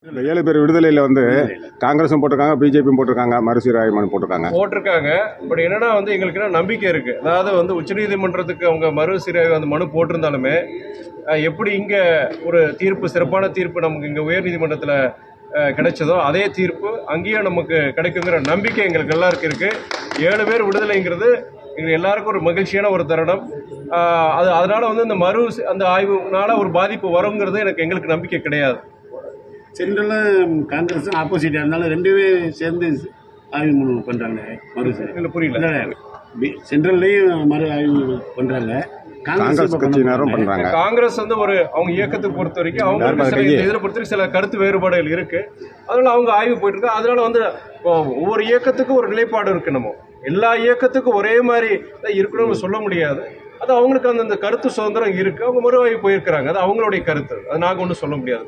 இந்த ஏழு பேர் விடுதலையில் வந்து காங்கிரஸும் போட்டிருக்காங்க பிஜேபியும் போட்டிருக்காங்க மறுசீராய்வு போட்டிருக்காங்க போட்டிருக்காங்க பட் என்னன்னா வந்து எங்களுக்கு என்ன நம்பிக்கை இருக்கு அதாவது வந்து உச்சநீதிமன்றத்துக்கு அவங்க மறுசீராய்வு அந்த மனு போட்டிருந்தாலுமே அஹ், எப்படி இங்க ஒரு தீர்ப்பு சிறப்பான தீர்ப்பு நமக்கு இங்க உயர்நீதிமன்றத்தில் கிடைச்சதோ அதே தீர்ப்பு அங்கேயும் நமக்கு கிடைக்குங்கிற நம்பிக்கை எங்களுக்கு எல்லாருக்கும் இருக்கு ஏழு பேர் விடுதலைங்கிறது எங்க எல்லாருக்கும் ஒரு மகிழ்ச்சியான ஒரு தருணம் அஹ், அது அதனால வந்து இந்த மறு அந்த ஆய்வுனால ஒரு பாதிப்பு வருங்கிறது எனக்கு எங்களுக்கு நம்பிக்கை கிடையாது சென்ட்ரலும் காங்கிரஸும் ஆப்போசிட்டாக இருந்தாலும் ரெண்டுமே சேர்ந்து ஆய்வு மனு பண்ணுறாங்க மறு இல்லை புரியல இல்லை பி- சென்ட்ரல்லையும் மறு ஆய்வு பண்ணுறாங்க காங்கிரஸ் கட்சியினரும் பண்றாங்க காங்கிரஸ் வந்து ஒரு அவங்க இயக்கத்தை பொறுத்த வரைக்கும் அவங்க யார் சில கையே? இதில் பொறுத்த வரைக்கும் சில கருத்து வேறுபாடுகள் இருக்கு அதனால அவங்க ஆய்வு போயிட்டு இருக்கு அதனால வந்து இப்போ ஒவ்வொரு இயக்கத்துக்கும் ஒரு நிலைப்பாடு இருக்கு நம்ம எல்லா இயக்கத்துக்கும் ஒரே மாதிரி தான் இருக்கணும்னு சொல்ல முடியாது அது அவங்களுக்கு அந்த அந்த கருத்து சுதந்திரம் இருக்கு அவங்க மறு ஆய்வு போயிருக்கிறாங்க அது அவங்களுடைய கருத்து அது நாங்கள் ஒன்றும் சொல்ல முடியாது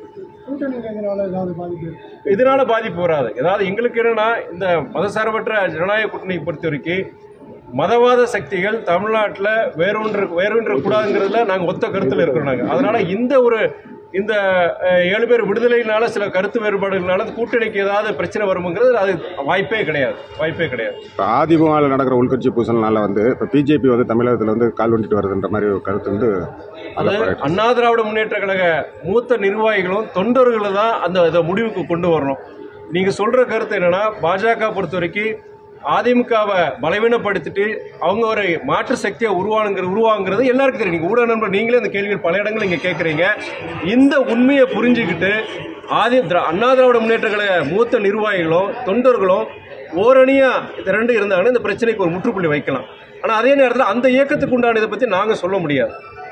இதனால பாதிப்பு வராது ஏதாவது எங்களுக்கு என்னன்னா இந்த மதசார்பற்ற ஜனநாயக கூட்டணியை பொறுத்த வரைக்கும் மதவாத சக்திகள் தமிழ்நாட்டில் வேரூன்ற வேரூன்ற கூடாதுங்கிறதுல நாங்கள் ஒத்த கருத்தில் இருக்கிறோம் நாங்கள் அதனால இந்த ஒரு இந்த அஹ், ஏழு பேர் விடுதலையினால சில கருத்து வேறுபாடுகளால அந்த கூட்டணிக்கு ஏதாவது பிரச்சனை வருமுங்கிறது அது வாய்ப்பே கிடையாது வாய்ப்பே கிடையாது இப்போ அதிமுகவில் நடக்கிற உள்கட்சி பூசல்னால வந்து இப்போ பிஜேபி வந்து தமிழகத்தில் வந்து கால் வந்துட்டு வருதுன்ற மாதிரி ஒரு கருத்து வந்து அது அண்ணா திராவிட முன்னேற்ற கழக மூத்த நிர்வாகிகளும் தொண்டர்களும் தான் அந்த இதை முடிவுக்கு கொண்டு வரணும் நீங்க சொல்ற கருத்து என்னன்னா பாஜக பொறுத்த வரைக்கும் அதிமுகவை பலவீனப்படுத்திட்டு அவங்க ஒரு மாற்று சக்தியை உருவானுங்கிற உருவாங்கிறது எல்லாருக்கும் தெரியும் நீங்க ஊடக நண்பர் நீங்களே இந்த கேள்விகள் பல இடங்கள் இங்க கேட்குறீங்க இந்த உண்மையை புரிஞ்சுக்கிட்டு ஆதி திரா- அண்ணா திராவிட முன்னேற்ற கழக மூத்த நிர்வாகிகளும் தொண்டர்களும் ஓரணியா திரண்டு இருந்தாங்கன்னா இந்த பிரச்சனைக்கு ஒரு முற்றுப்புள்ளி வைக்கலாம் ஆனா அதே நேரத்தில் அந்த இயக்கத்துக்கு உண்டான இதை பத்தி நாங்க சொல்ல முடியாது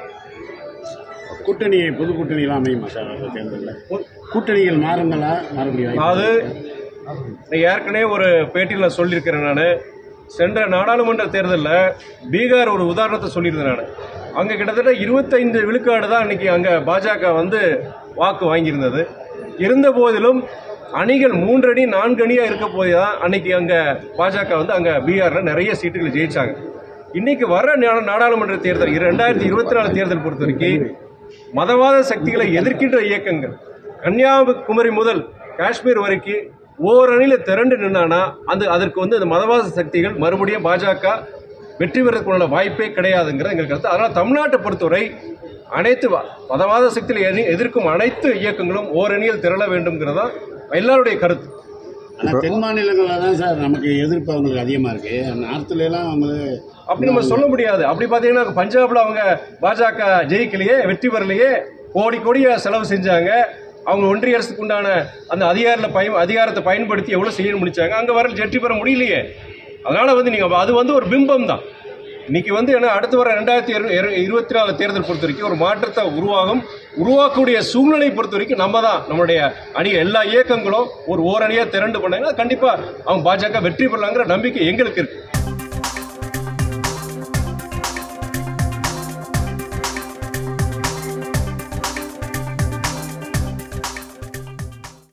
கூட்டணி புது கூட்டணிலாம் அமையுமா சார் வர தேர்தலில் கூட்டணிகள் மாறுங்களா மறுபடியும் வாய்ப்பு அது நான் ஏற்கனவே ஒரு பேட்டியில் நான் சொல்லியிருக்கிறேன் நான் சென்ற நாடாளுமன்ற தேர்தலில் பீகார் ஒரு உதாரணத்தை சொல்லியிருந்தேன் நான் அங்கே கிட்டத்தட்ட இருபத்தைந்து விழுக்காடு தான் அன்னைக்கு அங்கே பாஜக வந்து வாக்கு வாங்கியிருந்தது இருந்த போதிலும் அணிகள் மூன்று அணி நான்கு அணியாக இருக்க போது தான் அன்னைக்கு அங்கே பாஜக வந்து அங்கே பீகாரில் நிறைய சீட்டுகளை ஜெயிச்சாங்க இன்னைக்கு வர நா- நாடாளுமன்ற தேர்தல் ரெண்டாயிரத்தி இருபத்தி நாலு தேர்தல் பொறுத்த வரைக்கும் மதவாத சக்திகளை எதிர்க்கின்ற இயக்கங்கள் கன்னியாகுமரி முதல் காஷ்மீர் வரைக்கும் ஓரணியில் திரண்டு நின்னானா அந்த அதற்கு வந்து அந்த மதவாத சக்திகள் மறுபடியும் பாஜக வெற்றி பெறதுக்குள்ள வாய்ப்பே கிடையாதுங்கிறது எங்களுக்கு கருத்து அதனால் தமிழ்நாட்டை பொறுத்தவரை அனைத்து வ- மதவாத சக்திகளை எதி- எதிர்க்கும் அனைத்து இயக்கங்களும் ஓரணியில் திரள வேண்டும்ங்கிறதா எல்லாருடைய கருத்து ஆனால் தென் மாநிலங்களில் தான் சார் நமக்கு எதிர்ப்பு அவங்களுக்கு அதிகமாக இருக்குது நார்த்துல எல்லாம் அவங்களுக்கு அப்படி நம்ம சொல்ல முடியாது அப்படி பார்த்தீங்கன்னா பஞ்சாப்ல அவங்க பாஜக ஜெயிக்கலையே வெற்றி பெறலையே கோடி கோடியா செலவு செஞ்சாங்க அவங்க ஒன்றிய அரசுக்கு உண்டான அந்த அதிகாரில் பயன் அதிகாரத்தை பயன்படுத்தி எவ்வளோ செய்ய முடிச்சாங்க அங்கே வர வெற்றி பெற முடியலையே அதனால வந்து நீங்கள் அது வந்து ஒரு பிம்பம் தான் இன்னைக்கு வந்து என்ன அடுத்து வர ரெண்டாயிரத்தி இருபத்தி நாலு தேர்தல் பொறுத்த வரைக்கும் ஒரு மாற்றத்தை உருவாகும் உருவாக்கக்கூடிய சூழ்நிலை பொறுத்த வரைக்கும் நம்ம தான் நம்மளுடைய அணி எல்லா இயக்கங்களும் ஒரு ஓரணியாக திரண்டு பண்ணாங்கன்னா கண்டிப்பாக அவங்க பாஜக வெற்றி பெறலாங்கிற நம்பிக்கை எங்களுக்கு இருக்கு